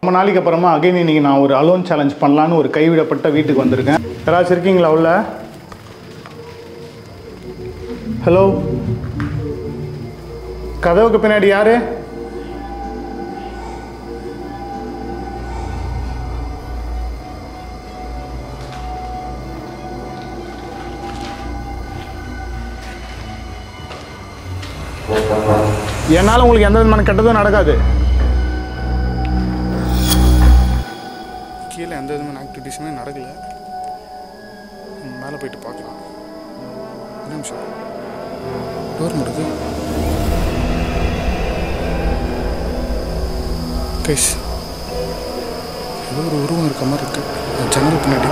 ரொம்ப நாளைக்கு அப்புறமா அகைன் இன்னைக்கு நான் ஒரு அலோன் சேலஞ்ச் பண்ணலான்னு ஒரு கைவிடப்பட்ட வீட்டுக்கு வந்திருக்கேன் யாராச்சும் இருக்கீங்களா உள்ள ஹலோ கதவுக்கு பின்னாடி யாரு என்னால் உங்களுக்கு எந்த விதமான கெட்டதும் நடக்காது கீழே எந்த விதமான ஆக்டிவிட்டீஸுமே நடக்கல மேலே போயிட்டு பார்க்கலாம் ஒரு நிமிஷம் டோர் முடுது கைஸ் ஏதோ ஒரு உருவம் இருக்க மாதிரி இருக்கு அந்த ஜன்னல் பின்னாடி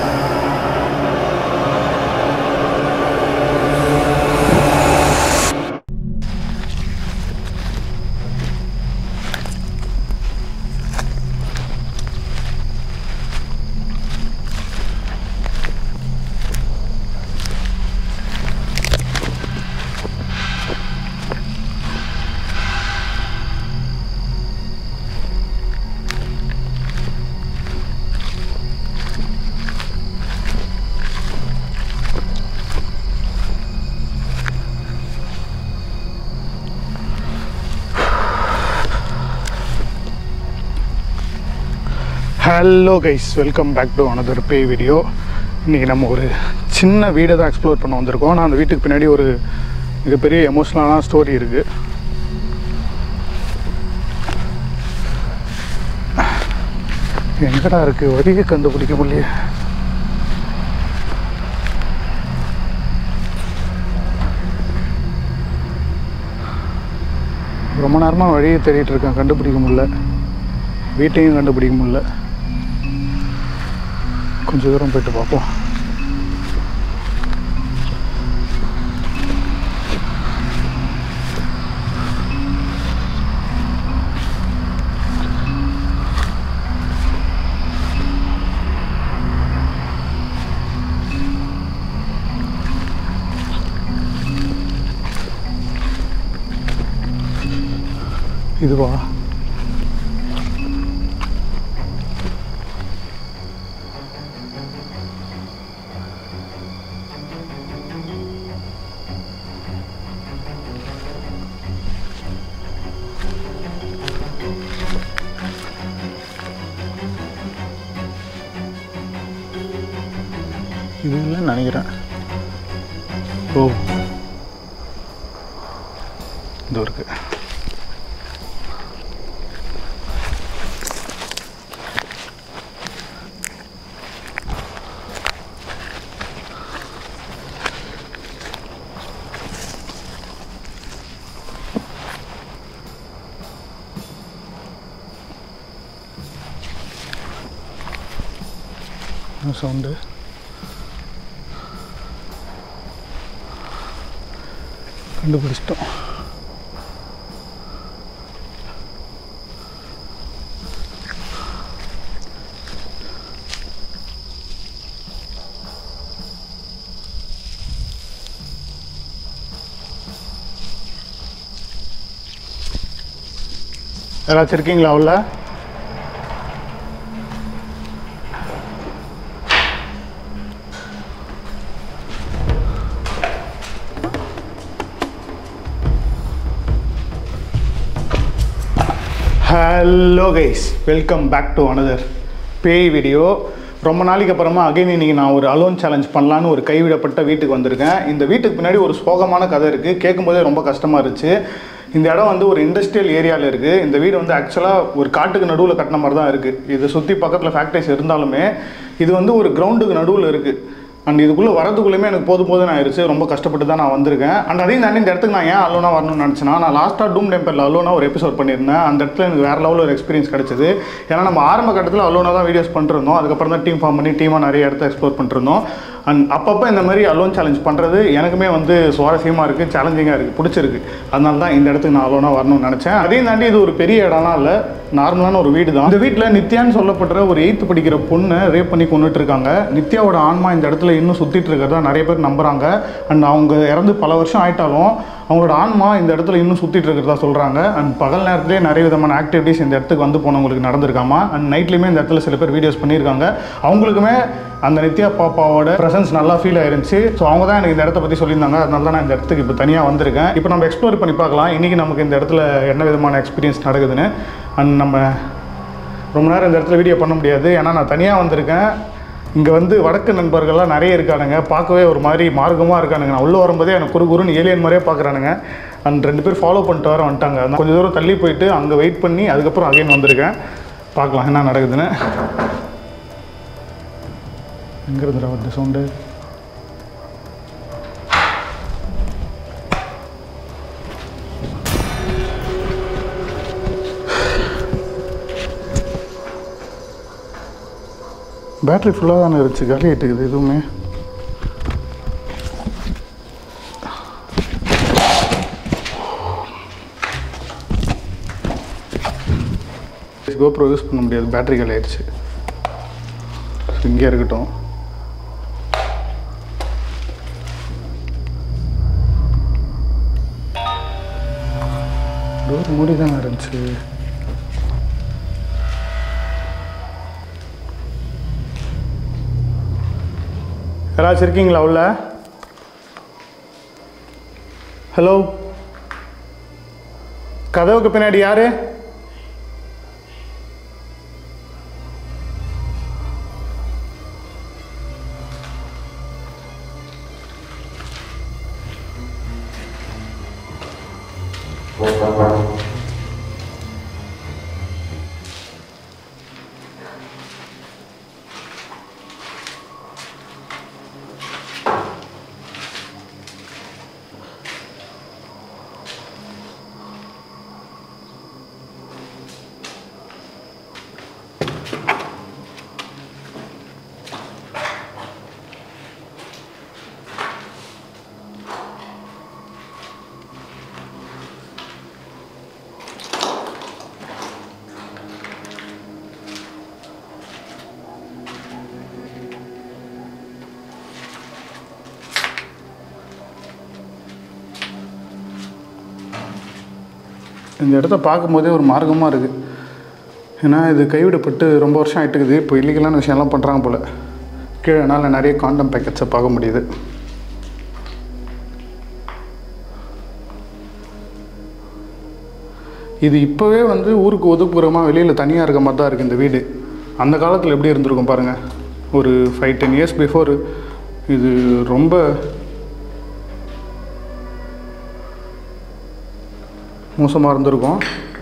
hello guys welcome back to another பே வீடியோ இன்றைக்கி நம்ம ஒரு சின்ன வீடை தான் எக்ஸ்ப்ளோர் பண்ண வந்திருக்கோம் ஆனால் அந்த வீட்டுக்கு பின்னாடி ஒரு மிகப்பெரிய எமோஷ்னலான ஸ்டோரி இருக்குது எங்கடா இருக்குது வழியை கண்டுபிடிக்க முடியல ரொம்ப நேரமாக வழியை தேடிட்டு இருக்கேன் கண்டுபிடிக்க முடியல வீட்டையும் கண்டுபிடிக்க முடியல கொஞ்சம் தூரம் போயிட்டு பார்ப்போம் இதுவா இது இல்லைன்னு நினைக்கிறேன் ஓ இது இருக்கு சவுண்டு கண்டுபிடிச்சிட்டோம் யாராச்சும் இருக்கீங்களா உள்ள hello guys welcome back to another பேய் வீடியோ ரொம்ப நாளைக்கு அப்புறமா அகைன் இன்னைக்கு நான் ஒரு அலோன் சேலஞ்ச் பண்ணலான்னு ஒரு கைவிடப்பட்ட வீட்டுக்கு வந்திருக்கேன் இந்த வீட்டுக்கு பின்னாடி ஒரு சோகமான கதை இருக்குது கேட்கும்போதே ரொம்ப கஷ்டமாக இருந்துச்சு இந்த இடம் வந்து ஒரு இண்டஸ்ட்ரியல் ஏரியாவில் இருக்குது இந்த வீடு வந்து ஆக்சுவலாக ஒரு காட்டுக்கு நடுவில் கட்டின மாதிரி தான் இருக்குது இதை சுற்றி பக்கத்தில் ஃபேக்ட்ரிஸ் இருந்தாலுமே இது வந்து ஒரு கிரவுண்டுக்கு நடுவில் இருக்குது அண்ட் இதுக்குள்ளே வரதுக்குள்ளேயுமே எனக்கு போதும் போதும் ஆயிடுச்சு ரொம்ப கஷ்டப்பட்டு தான் நான் வந்திருக்கேன் அண்ட் அதையும் தாண்டி இந்த இடத்துக்கு நான் ஏன் அலோனா வரணும்னு நினச்சேன்னா நான் லாஸ்ட்டாக டூம் டெம்பிள் அலோனா ஒரு எபிசோட் பண்ணியிருந்தேன் அந்த இடத்துல எனக்கு வேறு லெவலில் ஒரு எக்ஸ்பீரியன்ஸ் கிடச்சிது ஏன்னா நம்ம ஆரம்ப கட்டத்தில் அலோனா தான் வீடியோஸ் பண்ணிருந்தோம் அதுக்கப்புறம் தான் டீம் ஃபார்ம் பண்ணி டீமாக நிறைய இடத்த எக்ஸ்ப்ளோர் பண்ணிருந்தோம் அண்ட் அப்பப்போ இந்த மாதிரி அலோன் சேலஞ்ச் பண்ணுறது எனக்குமே வந்து சுவாரஸ்யமாக இருக்குது சேலஞ்சிங்காக இருக்குது பிடிச்சிருக்கு அதனால தான் இந்த இடத்துக்கு நான் அலோனாக வரணும்னு நினச்சேன் அதையும் தாண்டி இது ஒரு பெரிய இடம்லாம் இல்லை நார்மலான ஒரு வீடு தான் இந்த வீட்டில் நித்யான்னு சொல்லப்படுற ஒரு எயித்து படிக்கிற பொண்ணை ரேப் பண்ணி கொண்டுட்டு இருக்காங்க நித்யாவோட ஆன்மா இந்த இடத்துல இன்னும் சுற்றிட்டு இருக்கிறதா நிறைய பேர் நம்புகிறாங்க அண்ட் அவங்க இறந்து பல வருஷம் ஆயிட்டாலும் அவங்களோட ஆன்மா இந்த இடத்துல இன்னும் சுற்றிட்டு இருக்கிறதா சொல்கிறாங்க அண்ட் பகல் நேரத்துலேயே நிறைய விதமான ஆக்டிவிட்டீஸ் இந்த இடத்துக்கு வந்து போனவங்களுக்கு நடந்திருக்காமா அண்ட் நைட்லேயுமே இந்த இடத்துல சில பேர் வீடியோஸ் பண்ணியிருக்காங்க அவங்களுக்குமே அந்த நித்யா பாப்பாவோட ப்ரெசன்ஸ் நல்லா ஃபீல் ஆயிருந்துச்சு ஸோ அவங்க தான் எனக்கு இந்த இடத்த பற்றி சொல்லியிருந்தாங்க அதனால தான் நான் இந்த இடத்துக்கு இப்போ தனியாக வந்திருக்கேன் இப்போ நம்ம எக்ஸ்ப்ளோர் பண்ணி பார்க்கலாம் இன்றைக்கி நமக்கு இந்த இடத்துல என்ன விதமான எக்ஸ்பீரியன்ஸ் நடக்குதுன்னு அண்ட் நம்ம ரொம்ப நேரம் இந்த இடத்துல வீடியோ பண்ண முடியாது ஏன்னா நான் தனியாக வந்திருக்கேன் இங்கே வந்து வடக்கு நண்பர்கள்லாம் நிறைய இருக்கானுங்க பார்க்கவே ஒரு மாதிரி மார்க்கமாக இருக்கானுங்க நான் உள்ளே வரும்போதே எனக்கு குறு குறுன்னு ஏலியன் மாதிரியே பார்க்குறானுங்க அண்ட் ரெண்டு பேர் ஃபாலோ பண்ணிட்டு வர வந்துட்டாங்க நான் கொஞ்சம் தூரம் தள்ளி போயிட்டு அங்கே வெயிட் பண்ணி அதுக்கப்புறம் அகைன் வந்திருக்கேன் பார்க்கலாம் என்ன நடக்குதுன்னு எங்கே இருந்துடா வருது சவுண்டு பேட்டரி ஃபுல்லாக தானே இருந்துச்சு காலி ஆகிட்டுக்குது எதுவுமே கோப்ரோ யூஸ் பண்ண முடியாது பேட்டரி காலி ஆயிடுச்சு இங்கே இருக்கட்டும் டோர் மூடி தானே இருந்துச்சு யாராச்சும் இருக்கீங்களா உள்ள ஹலோ கதவுக்கு பின்னாடி யாரு இந்த இடத்த பார்க்கும்போதே ஒரு மார்க்கமாக இருக்குது ஏன்னா இது கைவிடப்பட்டு ரொம்ப வருஷம் ஆகிட்டுக்குது இப்போ இல்லீகலான விஷயம்லாம் பண்ணுறாங்க போல் கீழே என்னால் நிறைய காண்டம் பேக்கெட்ஸை பார்க்க முடியுது இது இப்போவே வந்து ஊருக்கு ஒதுக்குப்புறமாக வெளியில் தனியாக இருக்க மாதிரி தான் இருக்குது இந்த வீடு அந்த காலத்தில் எப்படி இருந்திருக்கும் பாருங்கள் ஒரு ஃபைவ் டென் இயர்ஸ் பிஃபோர் இது ரொம்ப மோசமாக இருந்திருக்கும்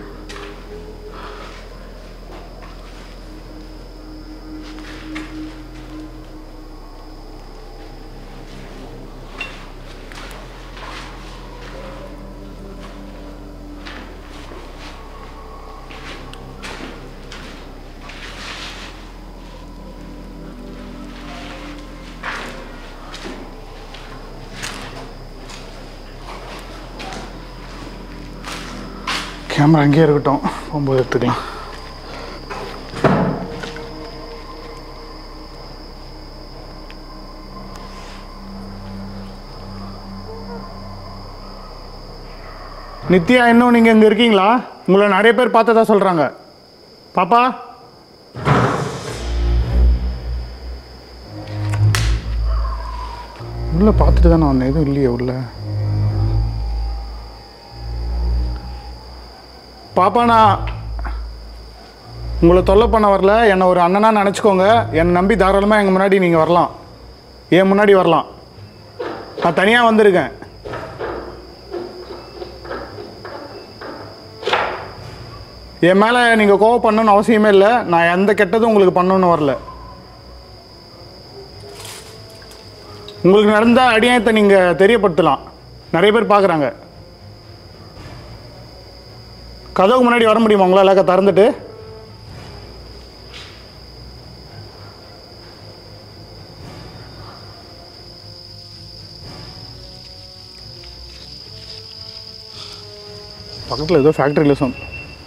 கேமரா அங்கேயே இருக்கட்டும் போகும்போது எடுத்துக்கலாம் நித்யா இன்னும் நீங்கள் இங்கே இருக்கீங்களா உங்களை நிறைய பேர் பார்த்ததா சொல்கிறாங்க பாப்பா உள்ளே பார்த்துட்டு தானே வந்தேன் எதுவும் இல்லையே உள்ள பாப்பா நான் உங்களை தொல்லை பண்ண வரல என்னை ஒரு அண்ணனாக நினச்சிக்கோங்க என்னை நம்பி தாராளமாக எங்கள் முன்னாடி நீங்கள் வரலாம் என் முன்னாடி வரலாம் நான் தனியாக வந்திருக்கேன் என் மேலே நீங்கள் கோவம் பண்ணணும்னு அவசியமே இல்லை நான் எந்த கெட்டதும் உங்களுக்கு பண்ணணும்னு வரல உங்களுக்கு நடந்த அடியாயத்தை நீங்கள் தெரியப்படுத்தலாம் நிறைய பேர் பார்க்குறாங்க கதவுக்கு முன்னாடி வர முடியுமா உங்களால் திறந்துட்டு பக்கத்தில் ஏதோ ஃபேக்ட்ரியில் சவுண்ட்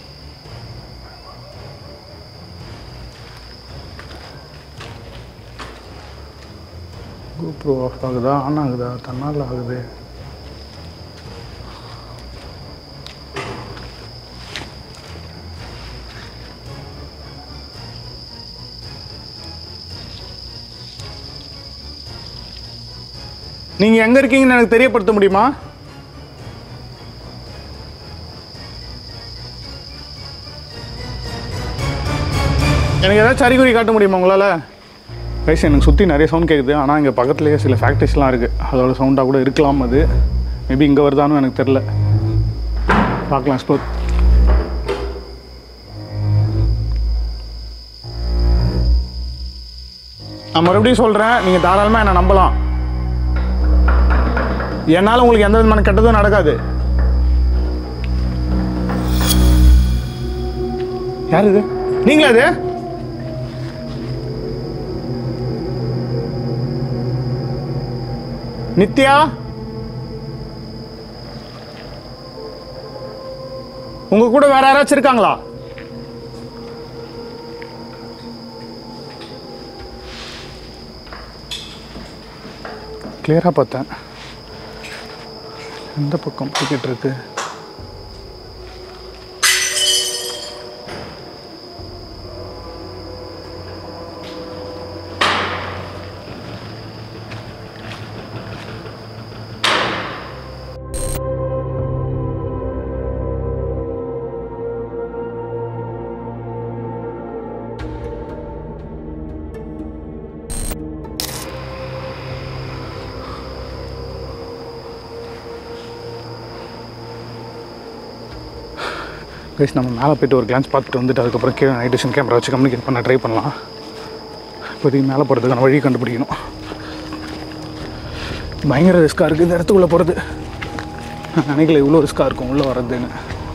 கோப்ரோ ஆஃப் ஆகுதா ஆன் ஆகுதா தன்னால் ஆகுது நீங்கள் எங்கே இருக்கீங்கன்னு எனக்கு தெரியப்படுத்த முடியுமா எனக்கு ஏதாச்சும் அறிகுறி காட்ட முடியுமா உங்களால் கைஸ் எனக்கு சுற்றி நிறைய சவுண்ட் கேட்குது ஆனால் இங்கே பக்கத்துலேயே சில ஃபேக்ட்ரிஸ்லாம் இருக்குது அதோட சவுண்டாக கூட இருக்கலாம் அது மேபி இங்கே வருதான்னு எனக்கு தெரில பார்க்கலாம் எக்ஸ்ப்ளோர் நான் மறுபடியும் சொல்கிறேன் நீங்கள் தாராளமாக என்னை நம்பலாம் என்னால் உங்களுக்கு எந்த விதமான கெட்டதும் நடக்காது யார் இது நீங்களா இது நித்யா உங்க கூட வேற யாராச்சும் இருக்காங்களா கிளியராக பார்த்தேன் எந்த பக்கம் போய்கிட்டு இருக்கு கைஸ் நம்ம மேலே போயிட்டு ஒரு கிளான்ஸ் பார்த்துட்டு வந்துட்டு அதுக்கப்புறம் கீழே நைட் விஷன் கேமரா வச்சு கம்யூனிகேட் பண்ண ட்ரை பண்ணலாம் இப்போதைக்கு மேலே போகிறதுக்கான வழி கண்டுபிடிக்கணும் பயங்கர ரிஸ்க்காக இருக்குது இந்த இடத்துக்குள்ளே போகிறது நான் நினைக்கல இவ்வளோ ரிஸ்க்காக இருக்கும் உள்ளே வர்றதுன்னு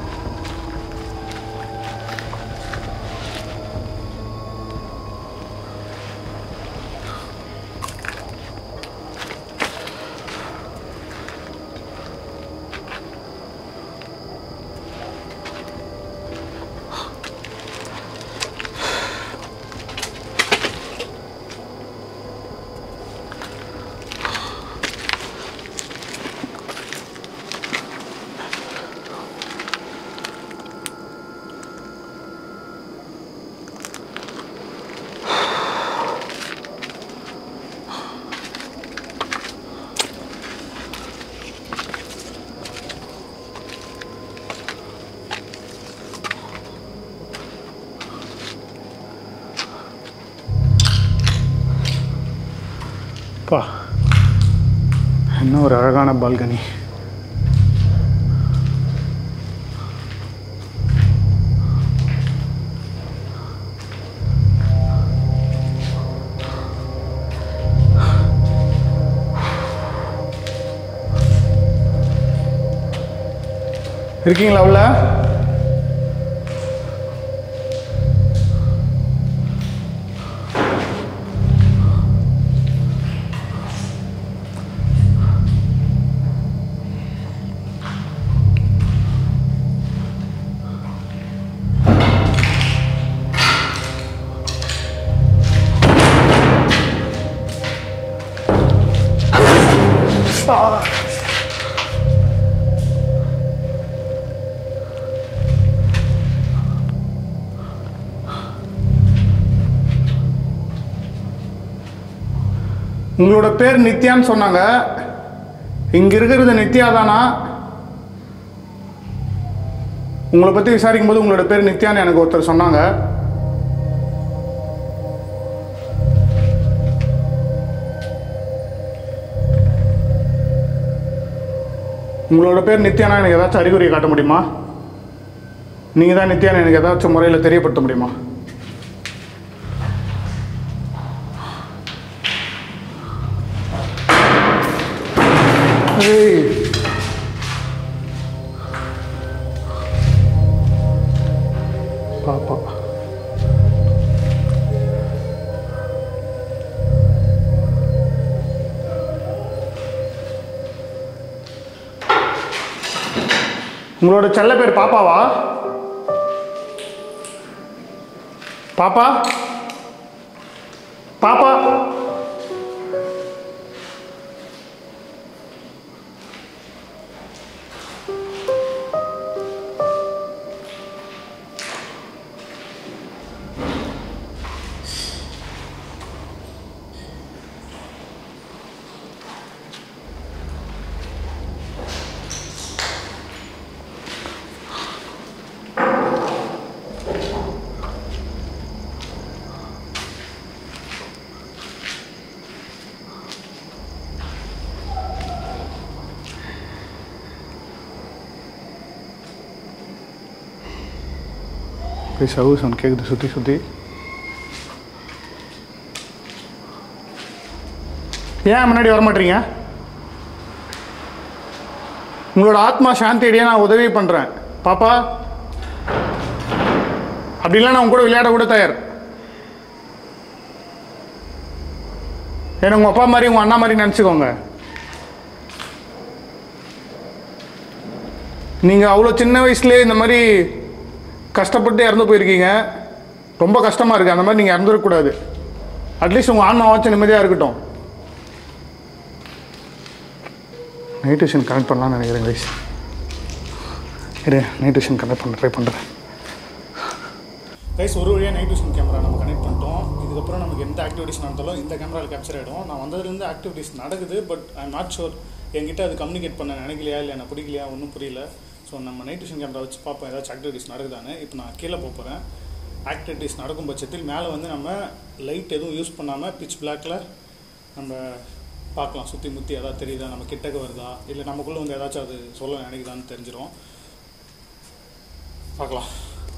பா என்ன ஒரு அழகான பால்கனி இருக்கீங்களா உள்ள உங்களோட பேர் நித்யான்னு சொன்னாங்க இங்க இருக்கிறது நித்யா தானா உங்களை பத்தி விசாரிக்கும் போது உங்களோட பேர் நித்யான்னு எனக்கு ஒருத்தர் சொன்னாங்க உங்களோட பேர் நித்யானா எனக்கு ஏதாச்சும் அறிகுறி காட்ட முடியுமா நீங்கள் தான் நித்யான்னு எனக்கு ஏதாச்சும் முறையில் தெரியப்படுத்த முடியுமா ஏய் பாப்பா உங்களோட செல்ல பேர் பாப்பாவா பாப்பா பாப்பா போய் சவு சவுண்ட் கேட்குது சுற்றி சுற்றி ஏன் முன்னாடி வர மாட்டீங்க உங்களோட ஆத்மா சாந்தி அடைய நான் உதவி பண்ணுறேன் பாப்பா அப்படி இல்லை நான் உங்க கூட விளையாட கூட தயார் ஏன்னா உங்கள் அப்பா மாதிரி உங்கள் அண்ணா மாதிரி நினச்சிக்கோங்க நீங்கள் அவ்வளோ சின்ன வயசுலேயே இந்த மாதிரி கஷ்டப்பட்டு இறந்து போயிருக்கீங்க ரொம்ப கஷ்டமாக இருக்குது அந்த மாதிரி நீங்கள் இறந்துடக்கூடாது அட்லீஸ்ட் உங்கள் ஆன்மாவாச்சும் நிம்மதியாக இருக்கட்டும் நைட் விஷன் கனெக்ட் பண்ணலாம்னு நினைக்கிறேன் கைஸ் இரு நைட் விஷன் கனெக்ட் பண்ண ட்ரை பண்ணுறேன் கைஸ் ஒரு வழியாக நைட் விஷன் கேமரா நம்ம கனெக்ட் பண்ணிட்டோம் இதுக்கப்புறம் நமக்கு எந்த ஆக்டிவிட்டிஸ் நடந்தாலும் இந்த கேமராவில் கேப்சர் ஆகிடும் நான் வந்ததுலேருந்து ஆக்டிவிட்டிஸ் நடக்குது but I'm not sure என்கிட்ட அது கம்யூனிகேட் பண்ண நினைக்கலையா இல்லை எனக்கு பிடிக்கலையா ஒன்றும் புரியல ஸோ நம்ம நைட் விஷன் கேமரா வச்சு பார்ப்போம் ஏதாச்சும் ஆக்டிவிட்டிஸ் நடக்குதான்னு இப்போ நான் கீழே போக போகிறேன் ஆக்டிவிட்டிஸ் நடக்கும் பட்சத்தில் மேலே வந்து நம்ம லைட் எதுவும் யூஸ் பண்ணாமல் பிச் பிளாக்ல நம்ம பார்க்கலாம் சுற்றி முற்றி ஏதாவது தெரியுதா நம்ம கிட்டக்க வருதா இல்லை நமக்குள்ளே வந்து ஏதாச்சும் அது சொல்ல நினைக்குதான்னு தெரிஞ்சிடும் பார்க்கலாம்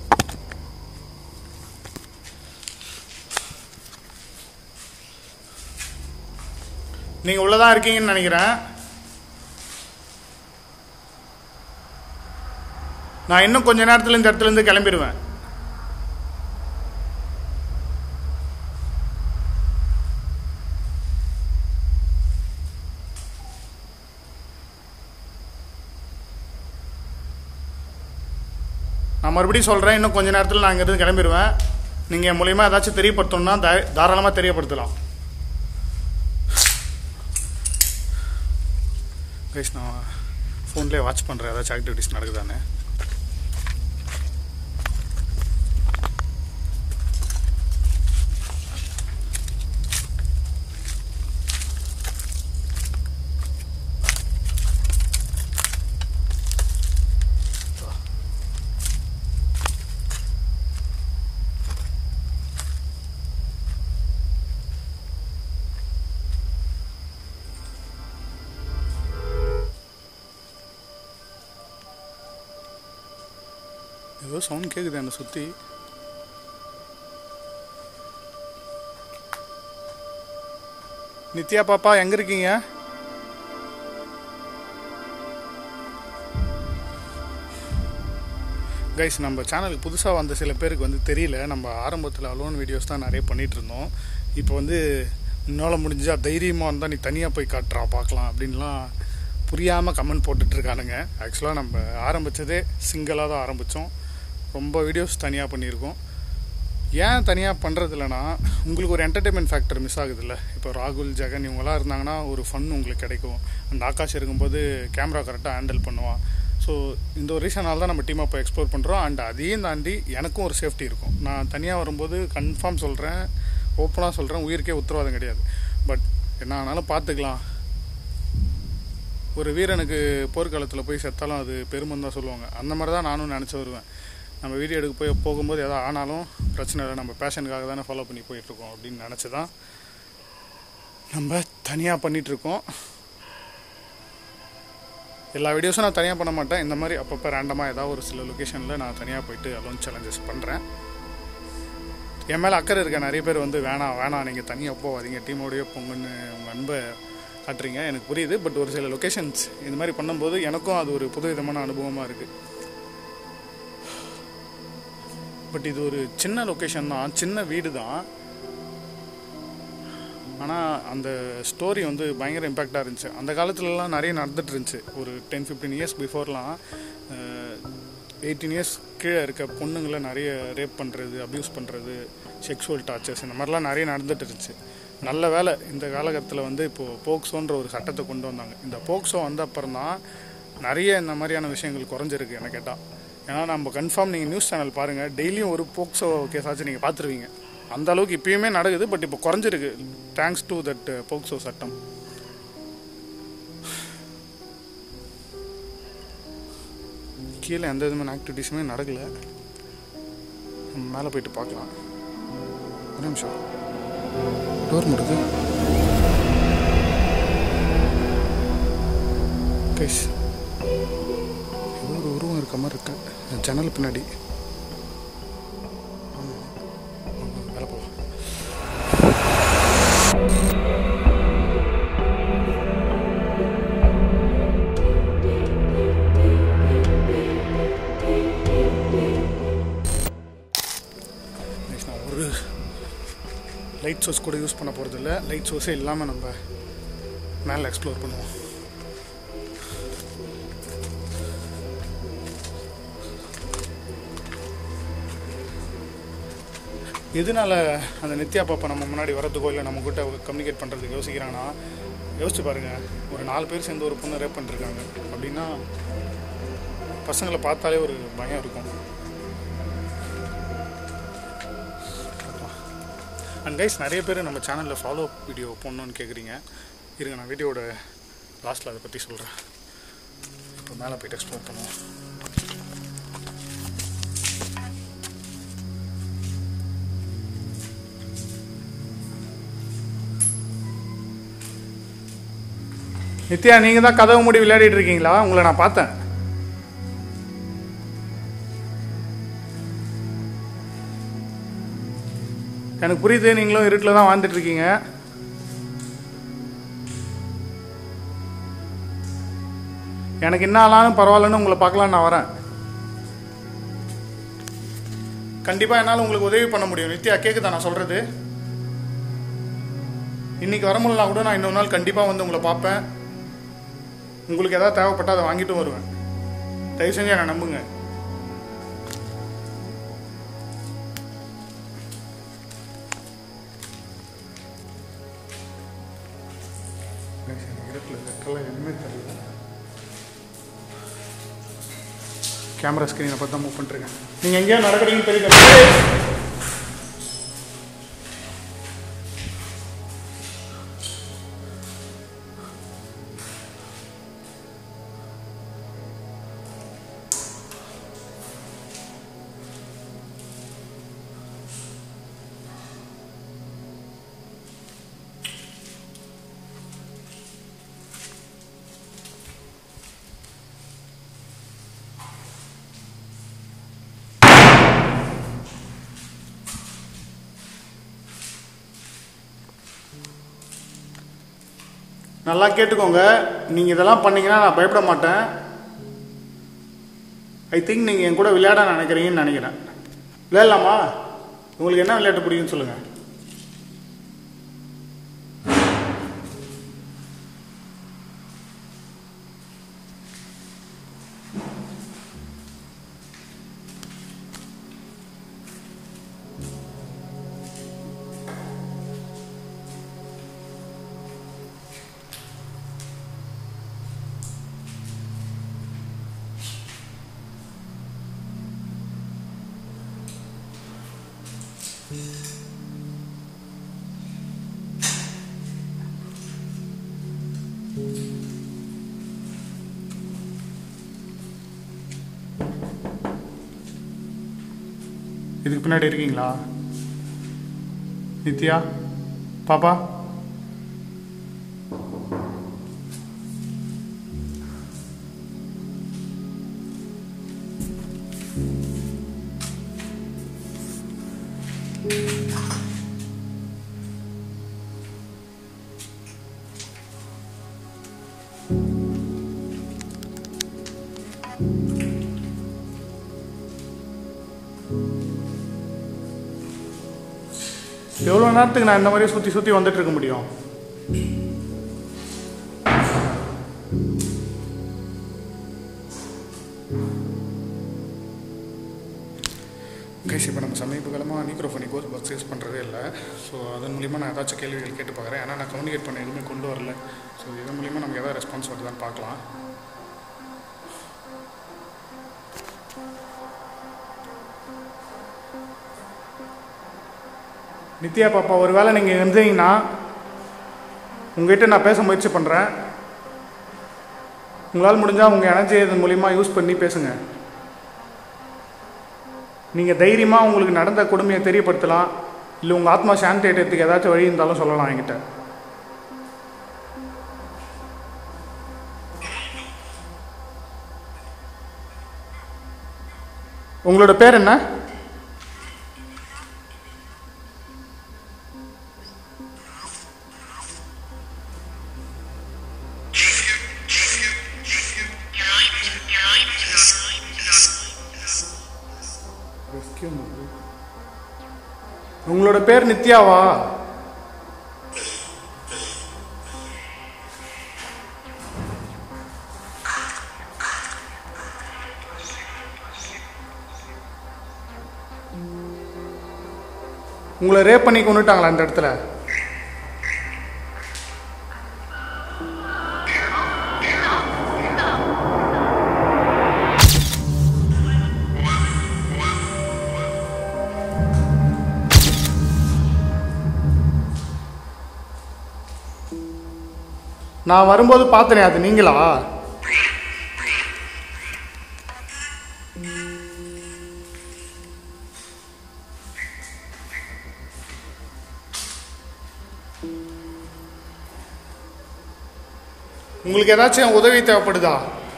நீங்கள் உள்ளதான் இருக்கீங்கன்னு நினைக்கிறேன் நான் இன்னும் கொஞ்ச நேரத்தில் இந்த இடத்துல இருந்து கிளம்பிடுவேன் நான் மறுபடியும் சொல்கிறேன் இன்னும் கொஞ்ச நேரத்தில் நான் இங்கேருந்து கிளம்பிடுவேன் நீங்கள் என் மூலியமாக ஏதாச்சும் தெரியப்படுத்தணும்னா தா- தாராளமாக தெரியப்படுத்தலாம் கைஸ் நான் ஃபோன்லேயே வாட்ச் பண்ணுறேன் ஏதாச்சும் ஆக்டிவிட்டிஸ் நடக்குதானே ஏதோ சவுண்ட் கேட்குது என்னை சுற்றி நித்யா பாப்பா எங்கே இருக்கீங்க கைஸ் நம்ம சேனலுக்கு புதுசாக வந்த சில பேருக்கு வந்து தெரியல நம்ம ஆரம்பத்தில் அலோன் வீடியோஸ் தான் நிறைய பண்ணிட்டு இருந்தோம் இப்போ வந்து உன்னால் முடிஞ்சா தைரியமாக இருந்தால் நீ தனியாக போய் காட்டுறா பார்க்கலாம் அப்படின்லாம் புரியாமல் கமெண்ட் போட்டுட்ருக்கானுங்க ஆக்சுவலாக நம்ம ஆரம்பித்ததே சிங்கிளாக தான் ஆரம்பித்தோம் ரொம்ப வீடியோஸ் தனியாக பண்ணியிருக்கோம் ஏன் தனியாக பண்ணுறது இல்லைன்னா உங்களுக்கு ஒரு என்டர்டெயின்மெண்ட் ஃபேக்டர் மிஸ் ஆகுதுல்ல இப்போ ராகுல் ஜெகன் இவங்கெல்லாம் இருந்தாங்கன்னா ஒரு ஃபன் உங்களுக்கு கிடைக்கும் அந்த ஆகாஷ் இருக்கும்போது கேமரா கரெக்டாக ஹேண்டில் பண்ணுவான் ஸோ இந்த ஒரு ரீசனால் தான் நம்ம டீம் அப்போ எக்ஸ்ப்ளோர் பண்ணுறோம் அண்ட் அதையும் தாண்டி எனக்கும் ஒரு சேஃப்டி இருக்கும் நான் தனியாக வரும்போது கன்ஃபார்ம் சொல்கிறேன் ஓப்பனாக சொல்கிறேன் உயிருக்கே உத்தரவாதம் கிடையாது பட் என்ன ஆனாலும் பார்த்துக்கலாம் ஒரு வீரனுக்கு போர்க்காலத்தில் போய் செத்தாலும் அது பெருமைன்னு தான் சொல்லுவாங்க அந்த மாதிரி தான் நானும் நினச்சி வருவேன் நம்ம வீடியோ எடுக்க போய் போகும்போது எதாவது ஆனாலும் பிரச்சனை இல்லை நம்ம பேஷனுக்காக தானே ஃபாலோ பண்ணி போயிட்டுருக்கோம் அப்படின்னு நினச்சி தான் நம்ம தனியாக பண்ணிகிட்ருக்கோம் எல்லா வீடியோஸும் நான் தனியாக பண்ண மாட்டேன் இந்த மாதிரி அப்பப்போ ரேண்டமாக ஏதாவது ஒரு சில லொக்கேஷனில் நான் தனியாக போயிட்டு அலோன் சேலஞ்சஸ் பண்ணுறேன் என் மேலே அக்கறை இருக்க நிறைய பேர் வந்து வேணாம் வேணாம் நீங்கள் தனியாக போகாதீங்க டீமோடய போங்கன்னு உங்கள் அன்பை காட்டுறீங்க எனக்கு புரியுது பட் ஒரு சில லொக்கேஷன்ஸ் இந்த மாதிரி பண்ணும்போது எனக்கும் அது ஒரு புதுவிதமான அனுபவமாக இருக்குது பட் இது ஒரு சின்ன லொக்கேஷன் தான் சின்ன வீடு தான் ஆனால் அந்த ஸ்டோரி வந்து பயங்கர இம்பேக்டாக இருந்துச்சு அந்த காலத்துலலாம் நிறைய நடந்துட்டு இருந்துச்சு ஒரு டென் ஃபிஃப்டீன் இயர்ஸ் பிஃபோர்லாம் எயிட்டீன் இயர்ஸ் கீழே இருக்க பொண்ணுங்களை நிறைய ரேப் பண்ணுறது அப்யூஸ் பண்ணுறது செக்ஷுவல் டார்ச்சர்ஸ் இந்த மாதிரிலாம் நிறைய நடந்துட்டு இருந்துச்சு நல்ல வேலை இந்த காலகட்டத்தில் வந்து இப்போது போக்சோன்ற ஒரு சட்டத்தை கொண்டு வந்தாங்க இந்த போக்சோ வந்த அப்புறம் தான் நிறைய இந்த மாதிரியான விஷயங்கள் குறைஞ்சிருக்கு என்ன கேட்டால் ஏன்னா நம்ம கன்ஃபார்ம் நீங்கள் நியூஸ் சேனல் பாருங்கள் டெய்லியும் ஒரு போக்சோ கேஸாச்சும் நீங்கள் பார்த்துருவீங்க அந்த அளவுக்கு இப்பயுமே நடக்குது பட் இப்போ குறைஞ்சிருக்கு தேங்க்ஸ் டு தட் போக்சோ சட்டம் கீழே எந்த விதமான ஆக்டிவிட்டீஸுமே நடக்கல நம்ம மேலே போயிட்டு பார்க்கலாம் ஒரு நிமிஷம் டோர் முடுது கைஸ் ஏதோ ஒரு உருவம் இருக்க மாதிரி இருக்கு இந்த ஜன்னல் பின்னாடி ஆமா. மேலே போகலாம் Guys, நான் ஒரு லைட் சோர்ஸ் கூட யூஸ் பண்ண போகிறதில்ல லைட் சோர்ஸே இல்லாமல் நம்ம மேலே எக்ஸ்ப்ளோர் பண்ணுவோம் எதனால அந்த நித்யா பாப்பா நம்ம முன்னாடி வரதுக்கோ இல்லை நம்ம கிட்ட கம்யூனிகேட் பண்ணுறதுக்கு யோசிக்கிறாங்கன்னா யோசிச்சு பாருங்க ஒரு நாலு பேர் சேர்ந்து ஒரு பொண்ணை ரேப் பண்ணிருக்காங்க அப்படின்னா பசங்களை பார்த்தாலே ஒரு பயம் இருக்கும் அண்ட் கைஸ் நிறைய பேர் நம்ம சேனலில் ஃபாலோ வீடியோ போடணுன்னு கேட்குறீங்க இருங்க நான் வீடியோட லாஸ்ட்டில் அதை பற்றி சொல்கிறேன் இப்போ மேலே போயிட்டு எக்ஸ்ப்ளோர் பண்ணுவோம் நித்யா நீங்கள் தான் கதவு மூடி விளையாடிட்டு இருக்கீங்களா உங்களை நான் பார்த்தேன் எனக்கு புரியுது நீங்களும் இருட்டில் தான் வாழ்ந்துட்டு இருக்கீங்க எனக்கு என்ன ஆனாலும் பரவாயில்லன்னு உங்களை பார்க்கலாம் நான் வரேன் கண்டிப்பாக என்னால் உங்களுக்கு உதவி பண்ண முடியும் நித்யா கேட்குதா நான் சொல்கிறது இன்னைக்கு வர முடியலனா கூட நான் இன்னொரு நாள் கண்டிப்பாக வந்து உங்களை பார்ப்பேன் உங்களுக்கு எதாவது தேவைப்பட்டால் அதை வாங்கிட்டும் வருவேன் தயவு செஞ்சு என்னை நம்புங்க கேமரா ஸ்க்ரீனை பார்த்து தான் மூவ் பண்ணிருக்கேன் நீங்கள் எங்கேயா நடக்கிறீங்கன்னு தெரியல நல்லா கேட்டுக்கோங்க நீங்கள் இதெல்லாம் பண்ணீங்கன்னா நான் பயப்பட மாட்டேன் ஐ திங்க் நீங்கள் என் கூட விளையாட நினைக்கிறீங்கன்னு நினைக்கிறேன் விளையாடலாமா உங்களுக்கு என்ன விளையாட்டு பிடிக்கும்னு சொல்லுங்கள் இதுக்கு பின்னாடி இருக்கீங்களா நித்யா பாப்பா எவ்வளோ நேரத்துக்கு நான் இந்த மாதிரி சுற்றி சுற்றி வந்துட்டு இருக்க முடியும் கைஸ் இப்போ நம்ம சமீப காலமாக நீக்ரோஃபோனி கோர்ஸ் பஸ் யூஸ் பண்ணுறதே இல்லை ஸோ அதன் மூலிமா நான் ஏதாச்சும் கேள்விகள் கேட்டு பார்க்குறேன் ஏன்னா நான் கம்யூனிகேட் பண்ண எதுவுமே கொண்டு வரல ஸோ இதன் மூலிமா நமக்கு எதாவது ரெஸ்பான்ஸ் வருதான்னு பார்க்கலாம் நித்யா பாப்பா ஒரு வேளை நீங்கள் இருந்தீங்கன்னா உங்ககிட்ட நான் பேச முயற்சி பண்ணுறேன் உங்களால் முடிஞ்சால் உங்கள் எனர்ஜி இதன் மூலிமா யூஸ் பண்ணி பேசுங்க நீங்கள் தைரியமாக உங்களுக்கு நடந்த கொடுமையை தெரியப்படுத்தலாம் இல்லை உங்கள் ஆத்மா சாந்தி அடையறதுக்கு ஏதாச்சும் வழி இருந்தாலும் சொல்லலாம் என்கிட்ட உங்களோட பேர் என்ன உங்களோட பேர் நித்யாவா உங்களை ரேப் பண்ணி கொண்டுட்டாங்களா இந்த இடத்துல நான் வரும்போது பார்த்தனே அது நீங்களா உங்களுக்கு ஏதாச்சும் உதவி தேவைப்படுதா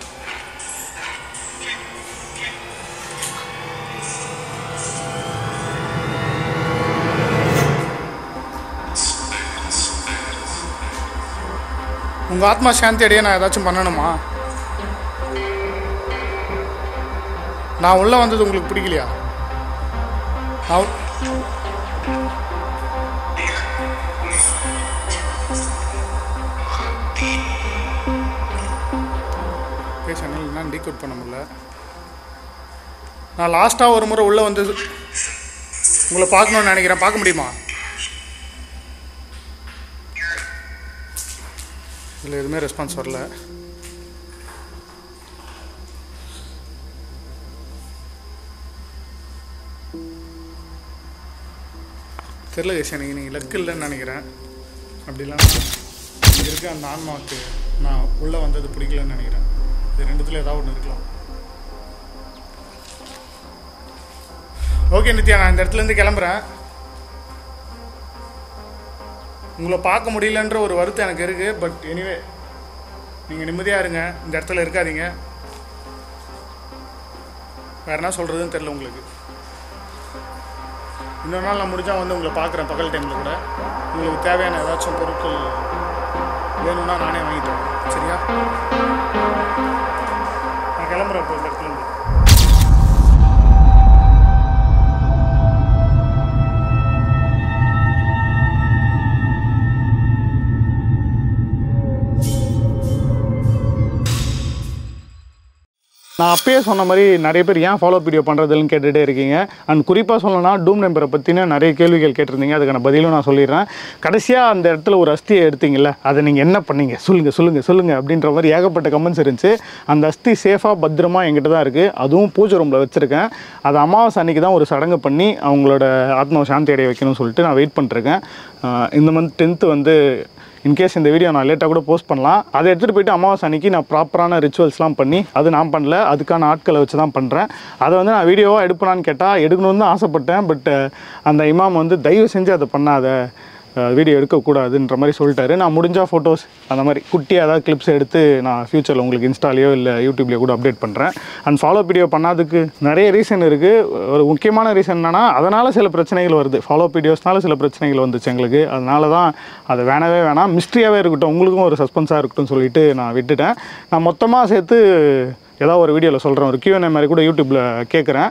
உங்க ஆத்மா சாந்தி அடைய நான் ஏதாச்சும் பண்ணணுமா நான் உள்ள வந்தது உங்களுக்கு பிடிக்கலையா நான் உ- சேனல் என்ன டீகோட் பண்ண முடியல நான் லாஸ்ட்டாக ஒரு முறை உள்ளே வந்து உங்களை பார்க்கணும்னு நினைக்கிறேன் பார்க்க முடியுமா இதில் எதுவுமே ரெஸ்பான்ஸ் வரல தெரில கேஷ் எனக்கு நீங்கள் லக்கு இல்லைன்னு நினைக்கிறேன் அப்படிலாம் இங்கே இருக்க அந்த ஆன்மாவுக்கு நான் உள்ளே வந்தது பிடிக்கலன்னு நினைக்கிறேன் இது ரெண்டுத்துல ஏதாவது ஒன்று இருக்கலாம் ஓகே நித்யா நான் இந்த இடத்துலேருந்து கிளம்புறேன் உங்களை பார்க்க முடியலன்ற ஒரு வருத்தம் எனக்கு இருக்குது பட் எனிவே நீங்கள் நிம்மதியாக இருங்க இந்த இடத்துல இருக்காதீங்க வேற என்ன சொல்கிறதுன்னு தெரில உங்களுக்கு இன்னொரு நாள் நான் முடிஞ்சால் வந்து உங்களை பார்க்குறேன் பகல் டைமில் கூட உங்களுக்கு தேவையான ஏதாச்சும் பொருட்கள் வேணும்னா நானே வாங்கிட்டு வரேன் சரியா நான் கிளம்புறேன் இப்போ இந்த இடத்துலேருந்து நான் அப்பயே சொன்ன மாதிரி நிறைய பேர் ஏன் ஃபாலோ வீடியோ பண்ணுறதுன்னு கேட்டுகிட்டே இருக்கீங்க அண்ட் குறிப்பாக சொல்லணும்னா டூம் நம்பரை பற்றின நிறைய கேள்விகள் கேட்டிருந்தீங்க அதுக்கான பதிலும் நான் சொல்லிடுறேன் கடைசியாக அந்த இடத்துல ஒரு அஸ்தியை எடுத்தீங்கல்ல அதை நீங்கள் என்ன பண்ணீங்க சொல்லுங்கள் சொல்லுங்கள் சொல்லுங்கள் அப்படின்ற மாதிரி ஏகப்பட்ட கமெண்ட்ஸ் இருந்துச்சு அந்த அஸ்தி சேஃபாக பத்திரமா என்கிட்ட தான் இருக்குது அதுவும் பூஜை ரூமில் வச்சுருக்கேன் அது அமாவாசை அன்னைக்கு தான் ஒரு சடங்கு பண்ணி அவங்களோட ஆத்மாவை சாந்தி அடைய வைக்கணும்னு சொல்லிட்டு நான் வெயிட் பண்ணிருக்கேன் ஆஹ் இந்த மந்த் டென்த்து வந்து இன்கேஸ் இந்த வீடியோ நான் லேட்டாக கூட போஸ்ட் பண்ணலாம் அதை எடுத்துகிட்டு போயிட்டு அமாவாசை அன்னைக்கு நான் ப்ராப்பரான ரிச்சுவல்ஸ்லாம் பண்ணி அது நான் பண்ணல அதுக்கான ஆட்களை வச்சு தான் பண்ணுறேன் அதை வந்து நான் வீடியோவாக எடுப்பேனான்னு கேட்டால் எடுக்கணும்னு தான் ஆசைப்பட்டேன் பட் அந்த இமாம் வந்து தயவு செஞ்சு அதை பண்ணாத வீடியோ எடுக்கக்கூடாதுன்ற மாதிரி சொல்லிட்டாரு நான் முடிஞ்சால் ஃபோட்டோஸ் அந்த மாதிரி குட்டியாக ஏதாவது கிளிப்ஸ் எடுத்து நான் ஃப்யூச்சரில் உங்களுக்கு இன்ஸ்டாலேயோ இல்லை யூடியூப்லேயோ கூட அப்டேட் பண்ணுறேன் அண்ட் ஃபாலோ வீடியோ பண்ணாததுக்கு நிறைய ரீசன் இருக்குது ஒரு முக்கியமான ரீசன் என்னன்னா அதனால் சில பிரச்சனைகள் வருது ஃபாலோ வீடியோஸ்னால சில பிரச்சனைகள் வந்துச்சு எங்களுக்கு அதனால தான் அது வேணவே வேணாம் மிஸ்ட்ரியாகவே இருக்கட்டும் உங்களுக்கும் ஒரு சஸ்பென்ஸாக இருக்கட்டும் சொல்லிட்டு நான் விட்டுட்டேன் நான் மொத்தமாக சேர்த்து ஏதாவது ஒரு வீடியோவில் சொல்கிறேன் ஒரு Q&A மாதிரி கூட யூடியூப்பில் கேட்குறேன்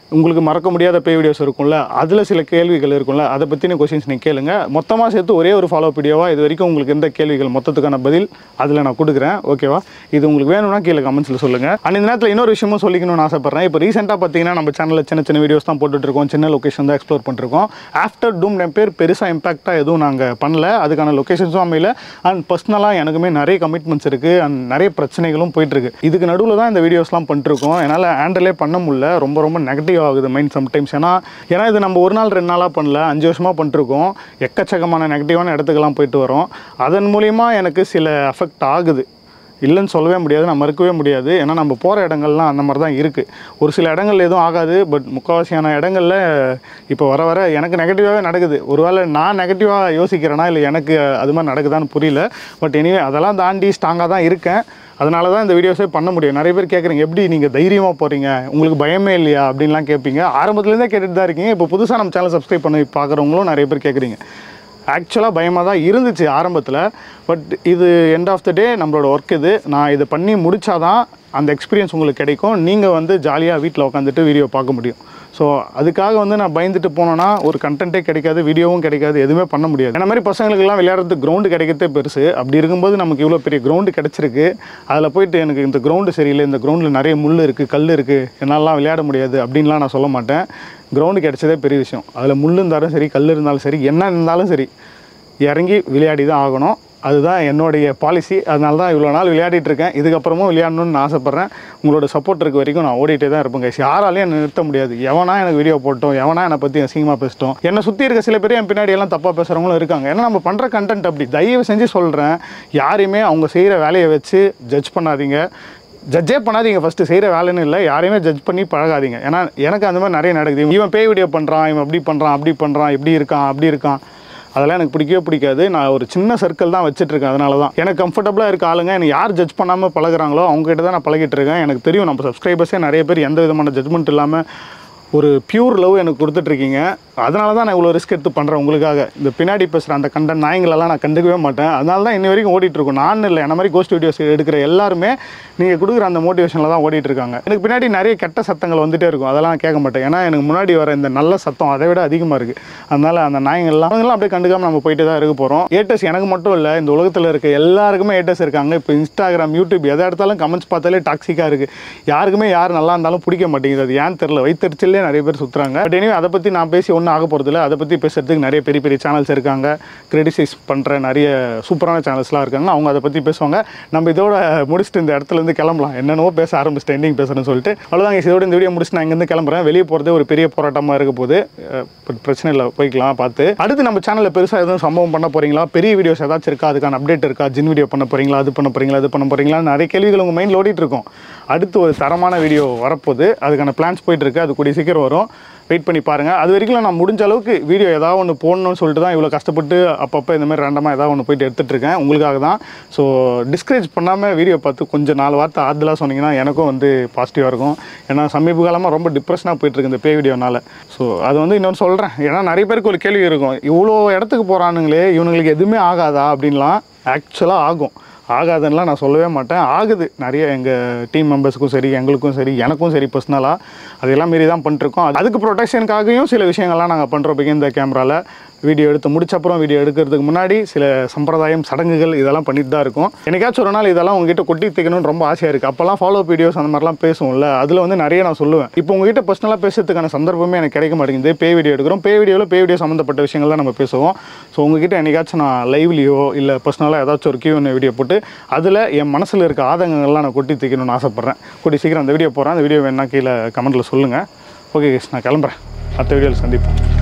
உங்களுக்கு மறக்க முடியாத பே வீடியோஸ் இருக்கும்ல அதில் சில கேள்விகள் இருக்கும்ல அதை பற்றின கொஷின்ஸ் நீங்கள் கேளுங்க மொத்தமாக சேர்த்து ஒரே ஒரு ஃபாலோ வீடியோவாக இது வரைக்கும் உங்களுக்கு எந்த கேள்விகள் மொத்தத்துக்கான பதில் அதில் நான் கொடுக்குறேன் ஓகேவா இது உங்களுக்கு வேணும்னா கீழே கமெண்ட்ஸில் சொல்லுங்கள் அண்ட் இந்த நேரத்தில் இன்னொரு விஷயமும் சொல்லிக்கணும்னு ஆசைப்பட்றேன் இப்போ ரீசெண்டாக பார்த்தீங்கன்னா நம்ம சேனலில் சின்ன சின்ன வீடியோஸ் தான் போட்டுட்ருக்கோம் சின்ன லொக்கேஷன் தான் எக்ஸ்ப்ளோர் பண்ணிருக்கோம் ஆஃப்டர் டூம் என் பேர் பெருசாக இம்பாக்டாக எதுவும் நாங்கள் பண்ணல அதுக்கான லொக்கேஷன்ஸும் அமையல அண்ட் பர்சனலாக எனக்குமே நிறைய கமிட்மெண்ட்ஸ் இருக்குது அண்ட் நிறைய பிரச்சனைகளும் போயிட்டுருக்கு இதுக்கு நடுவில் தான் இந்த வீடியோஸ்லாம் பண்ணிருக்கோம் என்னால் ஹேண்டிலே பண்ண முடியல ரொம்ப ரொம்ப நெகட்டிவ் ஆகுது மைண்ட் சம்டைம்ஸ் ஏன்னா ஏன்னா இது நம்ம ஒரு நாள் ரெண்டு நாளாக பண்ணல அஞ்சு வருஷமாக பண்ணிருக்கோம் எக்கச்சக்கமான நெகட்டிவான இடத்துக்கெல்லாம் போயிட்டு வரோம் அதன் மூலிமா எனக்கு சில அஃபெக்ட் ஆகுது இல்லைன்னு சொல்லவே முடியாது நான் மறுக்கவே முடியாது ஏன்னா நம்ம போகிற இடங்கள்லாம் அந்த மாதிரி தான் இருக்குது ஒரு சில இடங்கள் எதுவும் ஆகாது பட் முக்கால்வாசியான இடங்களில் இப்போ வர வர எனக்கு நெகட்டிவாகவே நடக்குது ஒருவேளை நான் நெகட்டிவாக யோசிக்கிறேனா இல்லை எனக்கு அது மாதிரி நடக்குதான்னு புரியல பட் எனிவே அதெல்லாம் தாண்டி ஸ்ட்ராங்காக தான் இருக்கேன் அதனால தான் இந்த வீடியோஸே பண்ண முடியும் நிறைய பேர் கேட்குறீங்க எப்படி நீங்கள் தைரியமாக போகிறீங்க உங்களுக்கு பயமே இல்லையா அப்படின்லாம் கேட்பீங்க ஆரம்பத்துலேருந்தே கேட்டுட்டு தான் இருக்கீங்க இப்போ புதுசாக நம்ம சேனல் சப்ஸ்கிரைப் பண்ணி பார்க்குறவங்களும் நிறைய பேர் கேட்குறீங்க ஆக்சுவலாக பயமாக தான் இருந்துச்சு ஆரம்பத்தில் பட் இது எண்ட் ஆஃப் த டே நம்மளோட ஒர்க் இது நான் இதை பண்ணி முடிச்சாதான் அந்த எக்ஸ்பீரியன்ஸ் உங்களுக்கு கிடைக்கும் நீங்கள் வந்து ஜாலியாக வீட்டில் உட்காந்துட்டு வீடியோ பார்க்க முடியும் ஸோ அதுக்காக வந்து நான் பயந்துட்டு போனேன்னா ஒரு கண்டென்ட்டே கிடைக்காது வீடியோவும் கிடைக்காது எதுவுமே பண்ண முடியாது இந்த மாதிரி பசங்களுக்கெல்லாம் விளையாடுறதுக்கு கிரவுண்டு கிடைக்கிறதே பெருசு அப்படி இருக்கும்போது நமக்கு இவ்வளோ பெரிய கிரவுண்டு கிடச்சிருக்கு அதில் போயிட்டு எனக்கு இந்த கிரவுண்டு சரியில்லை இந்த கிரவுண்டில் நிறைய முள் இருக்குது கல் இருக்குது என்னாலலாம் விளையாட முடியாது அப்படின்லாம் நான் சொல்ல மாட்டேன் கிரவுண்டு கிடைச்சதே பெரிய விஷயம் அதில் முள் இருந்தாலும் சரி கல் இருந்தாலும் சரி என்ன இருந்தாலும் சரி இறங்கி விளையாடி தான் ஆகணும் அதுதான் என்னுடைய பாலிசி அதனால தான் இவ்வளோ நாள் விளையாடிட்டு இருக்கேன் இதுக்கப்புறமும் விளையாடணும்னு நான் ஆசைப்பட்றேன் உங்களோட சப்போர்ட் இருக்க வரைக்கும் நான் ஓடிட்டே தான் இருப்பேன் கைஸ் யாராலையும் என்னை நிறுத்த முடியாது எவனா எனக்கு வீடியோ போட்டோம் எவனா என்னை பற்றி அசிங்கமாக பேசிட்டோம் என்னை சுற்றி இருக்க சில பேர் என் பின்னாடி எல்லாம் தப்பாக பேசுகிறவங்களும் இருக்காங்க ஏன்னா நம்ம பண்ணுற கண்டென்ட் அப்படி தயவு செஞ்சு சொல்கிறேன் யாரையுமே அவங்க செய்கிற வேலையை வச்சு ஜட்ஜ் பண்ணாதீங்க ஜட்ஜே பண்ணாதீங்க ஃபஸ்ட்டு செய்கிற வேலைன்னு இல்லை யாரையுமே ஜட்ஜ் பண்ணி பழகாதீங்க ஏன்னா எனக்கு அந்த மாதிரி நிறைய நடக்குது இவன் பேய் வீடியோ பண்ணுறான் இவன் அப்படி பண்ணுறான் அப்படி பண்ணுறான் இப்படி இருக்கான் அப்படி இருக்கான் அதெல்லாம் எனக்கு பிடிக்கவே பிடிக்காது நான் ஒரு சின்ன சர்க்கிள் தான் வச்சுட்ருக்கேன் அதனால தான் எனக்கு கம்ஃபர்டபுளாக இருக்க ஆளுங்க எனக்கு யார் ஜட்ஜ் பண்ணாமல் பழகுறாங்களோ அவங்ககிட்ட தான் நான் பழகிட்டு இருக்கேன் எனக்கு தெரியும் நம்ம சப்ஸ்கிரைபர்ஸே நிறைய பேர் எந்த விதமான ஜட்மெண்ட் இல்லாமல் ஒரு பியூர் லவ் எனக்கு கொடுத்துட்ருக்கீங்க அதனால தான் நான் இவ்வளோ ரிஸ்க் எடுத்து பண்ணுறேன் உங்களுக்காக இந்த பின்னாடி பேசுகிற அந்த கண்டன் நாயங்களெல்லாம் நான் கண்டுக்கவே மாட்டேன் அதனால தான் இன்னி வரைக்கும் ஓடிட்டு இருக்கோம் நான் இல்லை என்ன மாதிரி கோஸ்ட் வீடியோஸ் எடுக்கிற எல்லாருமே நீங்கள் கொடுக்குற அந்த மோட்டிவேஷனில் தான் ஓடிட்டு இருக்காங்க எனக்கு பின்னாடி நிறைய கெட்ட சத்தங்கள் வந்துட்டே இருக்கும் அதெல்லாம் நான் கேட்க மாட்டேன் ஏன்னா எனக்கு முன்னாடி வர இந்த நல்ல சத்தம் அதை விட அதிகமாக இருக்குது அதனால் அந்த நாயங்கள்லாம் அவங்கெல்லாம் அப்படியே கண்டுக்காமல் நம்ம போயிட்டு தான் இருக்க போகிறோம் ஏட்டஸ் எனக்கு மட்டும் இல்லை இந்த உலகத்தில் இருக்க எல்லாருக்குமே ஏட்டஸ் இருக்காங்க இப்போ இன்ஸ்டாகிராம் யூடியூப் எதை எடுத்தாலும் கமெண்ட்ஸ் பார்த்தாலே டாக்ஸிக்காக இருக்குது யாருக்குமே யார் நல்லா இருந்தாலும் பிடிக்க மாட்டேங்குது அது ஏன் தெரில வைத்தறிச்சல்லே நிறைய பேர் சுற்றுறாங்க பட் எனவே அதை பற்றி நான் பேசி ஒன்றும் ஆக போகிறதில்ல அதை பற்றி பேசுறதுக்கு நிறைய பெரிய பெரிய சேனல்ஸ் இருக்காங்க கிரிட்டிசைஸ் பண்ணுற நிறைய சூப்பரான சேனல்ஸ்லாம் இருக்காங்க அவங்க அதை பற்றி பேசுவாங்க நம்ம இதோட முடிச்சுட்டு இந்த இடத்துல இருந்து கிளம்பலாம் என்னென்னவோ பேச ஆரம்பிச்சிட்டு எண்டிங் பேசுகிறேன்னு சொல்லிட்டு அவ்வளோதான் இதோட இந்த வீடியோ முடிச்சுட்டு நான் இங்கேருந்து கிளம்புறேன் வெளியே போகிறதே ஒரு பெரிய போராட்டமாக இருக்க போது பட் பிரச்சனை இல்லை போய்க்கலாம் பார்த்து அடுத்து நம்ம சேனலில் பெருசாக எதுவும் சம்பவம் பண்ண போகிறீங்களா பெரிய வீடியோஸ் ஏதாச்சும் இருக்கா அதுக்கான அப்டேட் இருக்கா ஜின் வீடியோ பண்ண போகிறீங்களா அது பண்ண போகிறீங்களா அது பண்ண போகிறீங்களா நிறைய கேள்விகள் உங்கள் மைண்டில் ஓடிட்டு இருக்கும் அடுத்து ஒரு தரமான வீடியோ வரப்போகுது அதுக்கான பிளான்ஸ் போயிட்டு இருக்கு அது கூடிய சீக்கிரம் வரும் வெயிட் பண்ணி பாருங்கள் அது வரைக்கும் நான் முடிஞ்ச அளவுக்கு வீடியோ ஏதாவது ஒன்று போடணும்னு சொல்லிட்டு தான் இவ்வளோ கஷ்டப்பட்டு அப்பப்போ இந்த மாதிரி ரேண்டமாக ஏதாவது ஒன்று போயிட்டு எடுத்துகிட்டு இருக்கேன் உங்களுக்காக தான் ஸோ டிஸ்கரேஜ் பண்ணாமல் வீடியோ பார்த்து கொஞ்சம் நாலு வார்த்தை ஆறுதலாக சொன்னீங்கன்னா எனக்கும் வந்து பாசிட்டிவாக இருக்கும் ஏன்னா சமீப காலமாக ரொம்ப டிப்ரெஷனாக போயிட்டுருக்கு இந்த பே வீடியோனால ஸோ அது வந்து இன்னொன்று சொல்கிறேன் ஏன்னா நிறைய பேருக்கு ஒரு கேள்வி இருக்கும் இவ்வளோ இடத்துக்கு போகிறானுங்களே இவனுங்களுக்கு எதுவுமே ஆகாதா அப்படின்லாம் ஆக்சுவலாக ஆகும் ஆகாதுன்னெலாம் நான் சொல்லவே மாட்டேன் ஆகுது நிறைய எங்கள் டீம் மெம்பர்ஸுக்கும் சரி எங்களுக்கும் சரி எனக்கும் சரி பர்சனலாக அதெல்லாம் மீறி தான் பண்ணிருக்கோம் அது- அதுக்கு ப்ரொடெக்ஷனுக்காகவும் சில விஷயங்கள்லாம் நாங்கள் பண்ணுறோம் இந்த கேமராவில் வீடியோ எடுத்து முடிச்ச அப்புறம் வீடியோ எடுக்கிறதுக்கு முன்னாடி சில சம்பிரதாயம் சடங்குகள் இதெல்லாம் பண்ணிட்டு தான் இருக்கும் என்னைக்காச்சும் ஒரு நாள் இதெல்லாம் உங்ககிட்ட கொட்டி தைக்கணும்னு ரொம்ப ஆசையாக இருக்குது அப்போல்லாம் ஃபாலோ வீடியோஸ் அந்த மாதிரிலாம் பேசுவோம்ல அதில் வந்து நிறைய நான் சொல்லுவேன் இப்போ உங்ககிட்ட பர்சனலாக பேசுறதுக்கான சந்தர்ப்பமே எனக்கு கிடைக்க மாட்டேங்குது பே வீடியோ எடுக்கிறோம் பே வீடியோவில் பே வீடியோ சம்மந்தப்பட்ட விஷயங்கள் தான் நம்ம பேசுவோம் ஸோ உங்ககிட்ட என்னைக்காச்சும் நான் லைவ்லையோ இல்லை பர்சனலாக ஏதாச்சும் ஒரு கியூ வீடியோ போட்டு அதில் என் மனசில் இருக்க ஆதங்கங்கள்லாம் நான் கொட்டி தைக்கணும்னு ஆசைப்பட்றேன் கூடி சீக்கிரம் அந்த வீடியோ போகிறேன் அந்த வீடியோ வேணா கீழே கமெண்ட்டில் சொல்லுங்கள் ஓகே நான் கிளம்புறேன் அடுத்த வீடியோவில் சந்திப்போம்